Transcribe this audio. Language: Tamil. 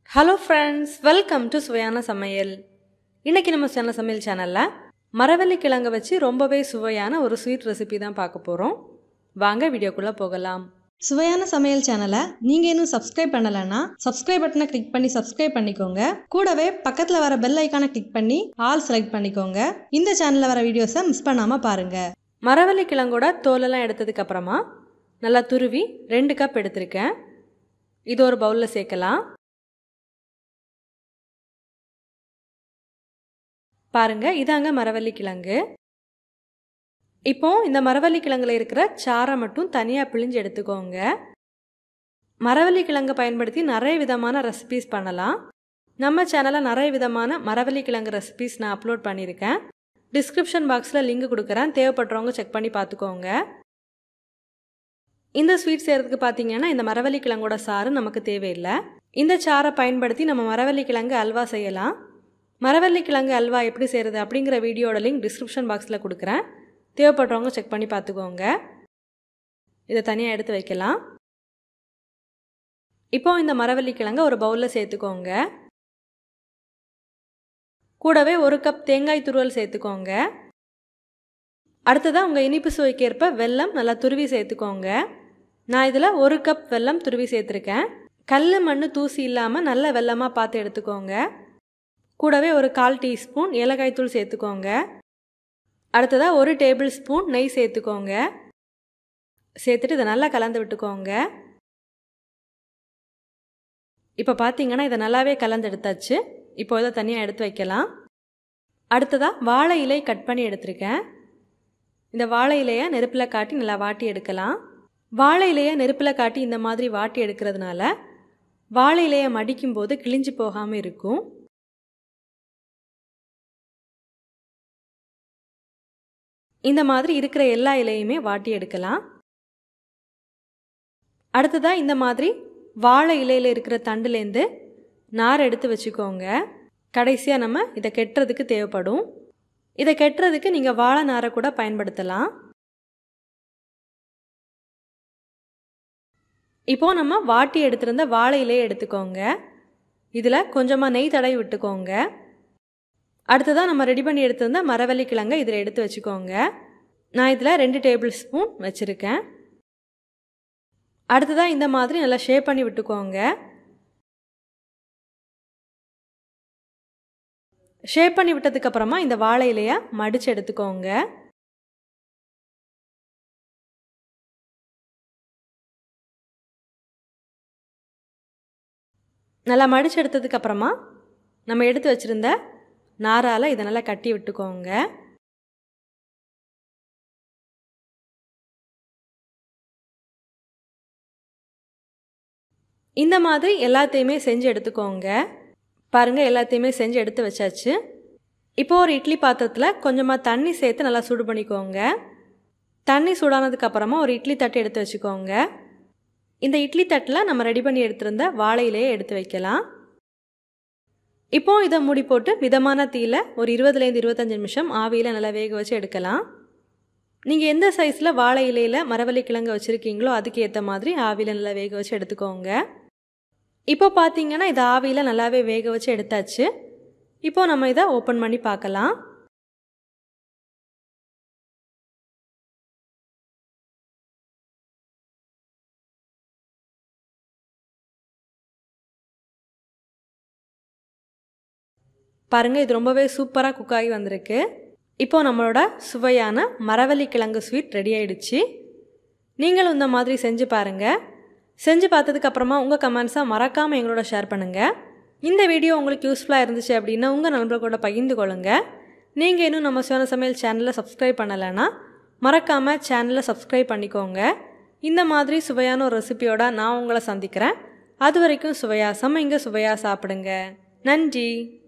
ஹலோ ஃப்ரெண்ட்ஸ் வெல்கம் டு சுவையான சமையல் இன்னைக்கு நம்ம சுவையான சமையல் சேனலில் மரவள்ளி கிழங்கு வச்சு ரொம்பவே சுவையான ஒரு ஸ்வீட் ரெசிபி தான் பார்க்க போகிறோம் வாங்க வீடியோக்குள்ளே போகலாம் சுவையான சமையல் சேனலை நீங்கள் இன்னும் சப்ஸ்கிரைப் பண்ணலைன்னா சப்ஸ்கிரைப் பட்டனை கிளிக் பண்ணி சப்ஸ்கிரைப் பண்ணிக்கோங்க கூடவே பக்கத்தில் வர பெல் ஐக்கானை கிளிக் பண்ணி ஆல் செலக்ட் பண்ணிக்கோங்க இந்த சேனலில் வர வீடியோஸை மிஸ் பண்ணாமல் பாருங்கள் மரவள்ளி கிழங்கோட தோலெல்லாம் எடுத்ததுக்கு அப்புறமா நல்லா துருவி ரெண்டு கப் எடுத்திருக்கேன் இது ஒரு பவுலில் சேர்க்கலாம் பாருங்க இதாங்க மரவள்ளி கிழங்கு இப்போ இந்த மரவள்ளி கிழங்குல இருக்கிற சாரை மட்டும் தனியாக பிழிஞ்சு எடுத்துக்கோங்க மரவள்ளி கிழங்கை பயன்படுத்தி நிறைய விதமான ரெசிபீஸ் பண்ணலாம் நம்ம சேனலில் நிறைய விதமான மரவள்ளி கிழங்கு ரெசிபீஸ் நான் அப்லோட் பண்ணியிருக்கேன் டிஸ்கிரிப்ஷன் பாக்ஸில் லிங்க் கொடுக்குறேன் தேவைப்படுறவங்க செக் பண்ணி பார்த்துக்கோங்க இந்த ஸ்வீட் செய்கிறதுக்கு பார்த்தீங்கன்னா இந்த மரவள்ளி கிழங்கோட சாறு நமக்கு தேவையில்லை இந்த சாரை பயன்படுத்தி நம்ம மரவள்ளி கிழங்கு அல்வா செய்யலாம் மரவள்ளி கிழங்கு அல்வா எப்படி செய்கிறது அப்படிங்கிற வீடியோட லிங்க் டிஸ்கிரிப்ஷன் பாக்ஸில் கொடுக்குறேன் தேவைப்படுறவங்க செக் பண்ணி பார்த்துக்கோங்க இதை தனியாக எடுத்து வைக்கலாம் இப்போ இந்த மரவள்ளி கிழங்கை ஒரு பவுலில் சேர்த்துக்கோங்க கூடவே ஒரு கப் தேங்காய் துருவல் சேர்த்துக்கோங்க அடுத்ததாக உங்கள் இனிப்பு சுவைக்கேற்ப வெல்லம் நல்லா துருவி சேர்த்துக்கோங்க நான் இதில் ஒரு கப் வெல்லம் துருவி சேர்த்துருக்கேன் கல் மண் தூசி இல்லாமல் நல்ல வெல்லமாக பார்த்து எடுத்துக்கோங்க கூடவே ஒரு கால் டீஸ்பூன் ஏலக்காய் தூள் சேர்த்துக்கோங்க அடுத்ததாக ஒரு டேபிள் ஸ்பூன் நெய் சேர்த்துக்கோங்க சேர்த்துட்டு இதை நல்லா கலந்து விட்டுக்கோங்க இப்போ பார்த்தீங்கன்னா இதை நல்லாவே கலந்து எடுத்தாச்சு இப்போ இதை தனியாக எடுத்து வைக்கலாம் அடுத்ததாக வாழை இலை கட் பண்ணி எடுத்திருக்கேன் இந்த வாழை இலையை நெருப்பில் காட்டி நல்லா வாட்டி எடுக்கலாம் வாழை இலையை நெருப்பில் காட்டி இந்த மாதிரி வாட்டி எடுக்கிறதுனால வாழை இலையை மடிக்கும் போது கிழிஞ்சு போகாமல் இருக்கும் இந்த மாதிரி இருக்கிற எல்லா இலையுமே வாட்டி எடுக்கலாம் அடுத்ததாக இந்த மாதிரி வாழை இலையில் இருக்கிற தண்டுலேருந்து நார் எடுத்து வச்சுக்கோங்க கடைசியாக நம்ம இதை கெட்டுறதுக்கு தேவைப்படும் இதை கெட்டுறதுக்கு நீங்கள் வாழை நாரை கூட பயன்படுத்தலாம் இப்போது நம்ம வாட்டி எடுத்திருந்த வாழை இலையை எடுத்துக்கோங்க இதில் கொஞ்சமாக நெய் தடவி விட்டுக்கோங்க அடுத்ததாக நம்ம ரெடி பண்ணி எடுத்திருந்த மரவள்ளி கிழங்கை இதில் எடுத்து வச்சுக்கோங்க நான் இதில் ரெண்டு டேபிள் ஸ்பூன் வச்சுருக்கேன் அடுத்ததாக இந்த மாதிரி நல்லா ஷேப் பண்ணி விட்டுக்கோங்க ஷேப் பண்ணி விட்டதுக்கப்புறமா இந்த வாழை இலையை மடித்து எடுத்துக்கோங்க நல்லா மடித்து எடுத்ததுக்கப்புறமா நம்ம எடுத்து வச்சுருந்த நாரால் இதை நல்லா கட்டி விட்டுக்கோங்க இந்த மாதிரி எல்லாத்தையுமே செஞ்சு எடுத்துக்கோங்க பாருங்கள் எல்லாத்தையுமே செஞ்சு எடுத்து வச்சாச்சு இப்போ ஒரு இட்லி பாத்திரத்தில் கொஞ்சமாக தண்ணி சேர்த்து நல்லா சூடு பண்ணிக்கோங்க தண்ணி சூடானதுக்கப்புறமா ஒரு இட்லி தட்டு எடுத்து வச்சுக்கோங்க இந்த இட்லி தட்டில் நம்ம ரெடி பண்ணி எடுத்திருந்த வாழையிலேயே எடுத்து வைக்கலாம் இப்போ இதை மூடி போட்டு மிதமான தீயில் ஒரு இருபதுலேருந்து இருபத்தஞ்சி நிமிஷம் ஆவியில் நல்லா வேக வச்சு எடுக்கலாம் நீங்கள் எந்த சைஸில் வாழை இலையில் மரவள்ளி கிழங்கு வச்சுருக்கீங்களோ அதுக்கு ஏற்ற மாதிரி ஆவியில் நல்லா வேக வச்சு எடுத்துக்கோங்க இப்போ பார்த்தீங்கன்னா இதை ஆவியில் நல்லாவே வேக வச்சு எடுத்தாச்சு இப்போ நம்ம இதை ஓப்பன் பண்ணி பார்க்கலாம் பாருங்கள் இது ரொம்பவே சூப்பராக குக் ஆகி வந்திருக்கு இப்போது நம்மளோட சுவையான மரவள்ளி கிழங்கு ஸ்வீட் ரெடி ஆயிடுச்சு நீங்களும் இந்த மாதிரி செஞ்சு பாருங்கள் செஞ்சு பார்த்ததுக்கப்புறமா உங்கள் கமெண்ட்ஸை மறக்காமல் எங்களோட ஷேர் பண்ணுங்கள் இந்த வீடியோ உங்களுக்கு யூஸ்ஃபுல்லாக இருந்துச்சு அப்படின்னா உங்கள் நண்பர்களோட பகிர்ந்து கொள்ளுங்கள் நீங்கள் இன்னும் நம்ம சுவன சமையல் சேனலை சப்ஸ்கிரைப் பண்ணலைன்னா மறக்காமல் சேனலை சப்ஸ்கிரைப் பண்ணிக்கோங்க இந்த மாதிரி சுவையான ஒரு ரெசிபியோட நான் உங்களை சந்திக்கிறேன் அது வரைக்கும் சுவையா சமைங்க சுவையாக சாப்பிடுங்க நன்றி